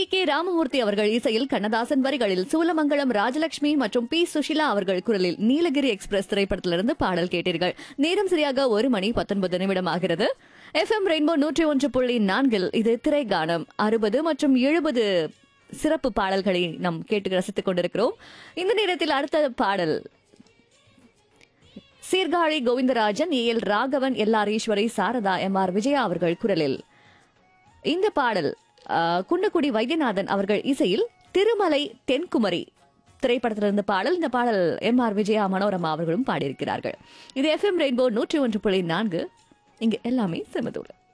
K Ramamurthy அவர்கள் இசையில் கண்ணதாசன் வரிகளில் சூலமங்கலம் ராஜலட்சுமி மற்றும் பி சுஷிலா அவர்கள் குரலில் நீலகிரி எக்ஸ்பிரஸ் திரைப்படத்திலிருந்து பாடல் கேட்டீர்கள் நேரம் சரியாக ஒரு மணி பத்தொன்பது நிமிடம் ஆகிறது எஃப்எம் ரெயின்போ நூற்றி ஒன்று புள்ளி நான்கில் இது திரைகானம் அறுபது மற்றும் எழுபது சிறப்பு பாடல்களை நாம் கேட்டு ரசித்துக் கொண்டிருக்கிறோம் இந்த நேரத்தில் அடுத்த பாடல் Sirkazhi Govindarajan A L Raghavan L R Eswari Sarada M R Vijaya அவர்கள் குரலில் இந்த பாடல் ஆ, குன்னக்குடி வைத்தியநாதன் அவர்கள் இசையில் திருமலை தென்குமரி திரைப்படத்திலிருந்து பாடல் இந்த பாடல் எம் ஆர் விஜயா மனோரமா அவர்களும் பாடியிருக்கிறார்கள் இது எஃப்எம் ரெயின்போ நூற்றி ஒன்று புள்ளி நான்கு இங்கு எல்லாமே செமதூர்